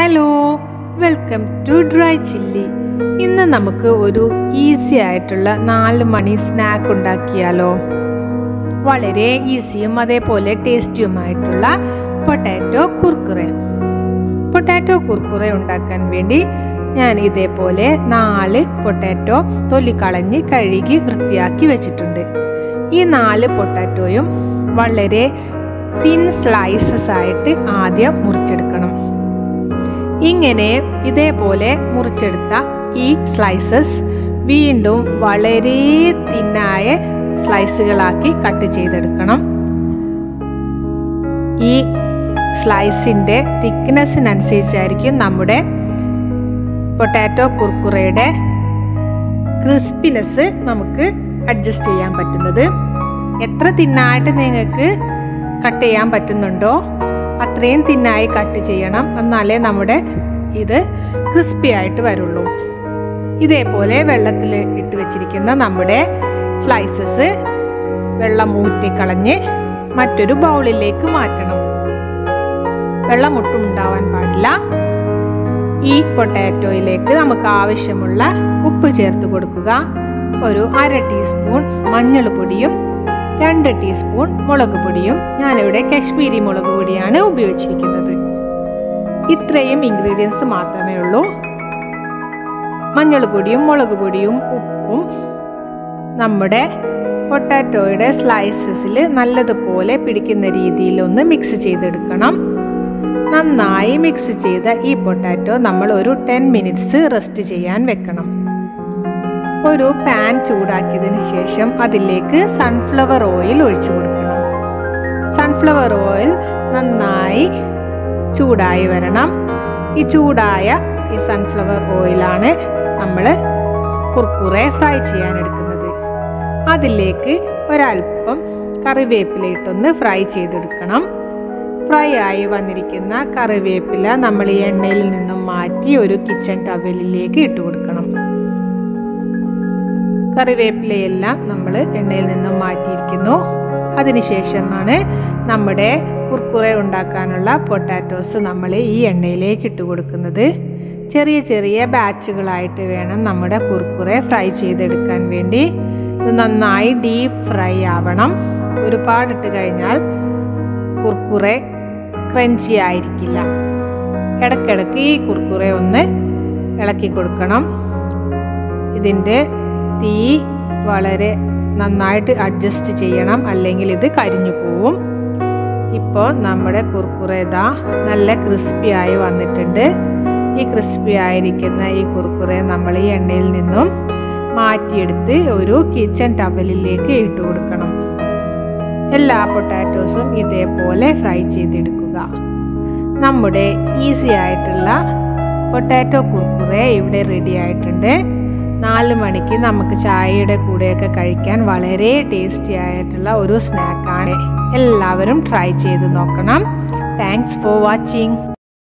hello welcome to dry chilli ഇന്ന് നമുക്ക് ഒരു ഈസി ആയിട്ടുള്ള നാല് മണി സ്നാക്ക് ഉണ്ടാക്കിയാലോ വളരെ ഈസിയും അതേപോലെ ടേസ്റ്റിയുമായിട്ടുള്ള പൊട്ടാറ്റോ കുർക്കുറെ പൊട്ടാറ്റോ കുർക്കുറെ ഉണ്ടാക്കാൻ വേണ്ടി ഞാൻ ഇതേപോലെ നാല് പൊട്ടാറ്റോ തൊലിക്കളഞ്ഞ് കഴുകി വൃത്തിയാക്കി വെച്ചിട്ടുണ്ട് ഈ നാല് പൊട്ടാറ്റോയും വളരെ തിൻ സ്ലൈസസ് ആയിട്ട് ആദ്യം മുറിച്ചെടുക്കണം ഇങ്ങനെ ഇതേപോലെ മുറിച്ചെടുത്ത ഈ സ്ലൈസസ് വീണ്ടും വളരെ തിന്നായ സ്ലൈസുകളാക്കി കട്ട് ചെയ്തെടുക്കണം ഈ സ്ലൈസിൻ്റെ തിക്നെസ്സിനനുസരിച്ചായിരിക്കും നമ്മുടെ പൊട്ടാറ്റോ കുർക്കുറയുടെ ക്രിസ്പിനെസ് നമുക്ക് അഡ്ജസ്റ്റ് ചെയ്യാൻ പറ്റുന്നത് എത്ര തിന്നായിട്ട് നിങ്ങൾക്ക് കട്ട് ചെയ്യാൻ പറ്റുന്നുണ്ടോ അത്രയും തിന്നായി കട്ട് ചെയ്യണം എന്നാലേ നമ്മുടെ ഇത് ക്രിസ്പി ആയിട്ട് വരുള്ളൂ ഇതേപോലെ വെള്ളത്തിൽ ഇട്ട് വെച്ചിരിക്കുന്ന നമ്മുടെ സ്ലൈസസ് വെള്ളം ഊറ്റിക്കളഞ്ഞ് മറ്റൊരു ബൗളിലേക്ക് മാറ്റണം വെള്ളം ഒട്ടും ഉണ്ടാവാൻ പാടില്ല ഈ പൊട്ടാറ്റോയിലേക്ക് നമുക്ക് ആവശ്യമുള്ള ഉപ്പ് ചേർത്ത് കൊടുക്കുക ഒരു അര ടീസ്പൂൺ മഞ്ഞൾ പൊടിയും രണ്ട് ടീസ്പൂൺ മുളക് പൊടിയും ഞാനിവിടെ കശ്മീരി മുളക് പൊടിയാണ് ഉപയോഗിച്ചിരിക്കുന്നത് ഇത്രയും ഇൻഗ്രീഡിയൻസ് മാത്രമേ ഉള്ളൂ മഞ്ഞൾ പൊടിയും മുളക് പൊടിയും ഉപ്പും നമ്മുടെ പൊട്ടാറ്റോയുടെ സ്ലൈസസിൽ നല്ലതുപോലെ പിടിക്കുന്ന രീതിയിൽ ഒന്ന് മിക്സ് ചെയ്തെടുക്കണം നന്നായി മിക്സ് ചെയ്ത ഈ പൊട്ടാറ്റോ നമ്മൾ ഒരു ടെൻ മിനിറ്റ്സ് റെസ്റ്റ് ചെയ്യാൻ വെക്കണം ഒരു പാൻ ചൂടാക്കിയതിന് ശേഷം അതിലേക്ക് സൺഫ്ലവർ ഓയിൽ ഒഴിച്ചു കൊടുക്കണം സൺഫ്ലവർ ഓയിൽ നന്നായി ചൂടായി വരണം ഈ ചൂടായ ഈ സൺഫ്ലവർ ഓയിലാണ് നമ്മൾ കുർക്കുറെ ഫ്രൈ ചെയ്യാൻ എടുക്കുന്നത് അതിലേക്ക് ഒരല്പം കറിവേപ്പില ഇട്ടൊന്ന് ഫ്രൈ ചെയ്തെടുക്കണം ഫ്രൈ ആയി വന്നിരിക്കുന്ന കറിവേപ്പില നമ്മൾ ഈ എണ്ണയിൽ നിന്നും മാറ്റി ഒരു കിച്ചൺ ടവലിലേക്ക് ഇട്ട് കൊടുക്കണം കറിവേപ്പിലയെല്ലാം നമ്മൾ എണ്ണയിൽ നിന്നും മാറ്റിയിരിക്കുന്നു അതിനുശേഷമാണ് നമ്മുടെ കുർക്കുറെ ഉണ്ടാക്കാനുള്ള പൊട്ടാറ്റോസ് നമ്മൾ ഈ എണ്ണയിലേക്ക് ഇട്ട് കൊടുക്കുന്നത് ചെറിയ ചെറിയ ബാച്ചുകളായിട്ട് വേണം നമ്മുടെ കുർക്കുറെ ഫ്രൈ ചെയ്തെടുക്കാൻ വേണ്ടി ഇത് നന്നായി ഡീപ്പ് ഫ്രൈ ആവണം ഒരുപാടിട്ട് കഴിഞ്ഞാൽ കുർക്കുറെ ക്രഞ്ചി ആയിരിക്കില്ല ഇടയ്ക്കിടയ്ക്ക് ഈ കുർക്കുറെ ഒന്ന് ഇളക്കി കൊടുക്കണം ഇതിൻ്റെ തീ വളരെ നന്നായിട്ട് അഡ്ജസ്റ്റ് ചെയ്യണം അല്ലെങ്കിൽ ഇത് കരിഞ്ഞു പോവും ഇപ്പോൾ നമ്മുടെ കുർക്കുറേത നല്ല ക്രിസ്പി ആയി വന്നിട്ടുണ്ട് ഈ ക്രിസ്പി ആയിരിക്കുന്ന ഈ കുർക്കുറെ നമ്മൾ ഈ എണ്ണയിൽ നിന്നും മാറ്റിയെടുത്ത് ഒരു കിച്ചൺ ടവലിലേക്ക് ഇട്ട് കൊടുക്കണം എല്ലാ പൊട്ടാറ്റോസും ഇതേപോലെ ഫ്രൈ ചെയ്തെടുക്കുക നമ്മുടെ ഈസി ആയിട്ടുള്ള പൊട്ടാറ്റോ കുർക്കുറെ ഇവിടെ റെഡി ആയിട്ടുണ്ട് നാല് മണിക്ക് നമുക്ക് ചായയുടെ കൂടെയൊക്കെ കഴിക്കാൻ വളരെ ടേസ്റ്റി ആയിട്ടുള്ള ഒരു സ്നാക്കാണ് എല്ലാവരും ട്രൈ ചെയ്ത് നോക്കണം താങ്ക്സ് ഫോർ വാച്ചിങ്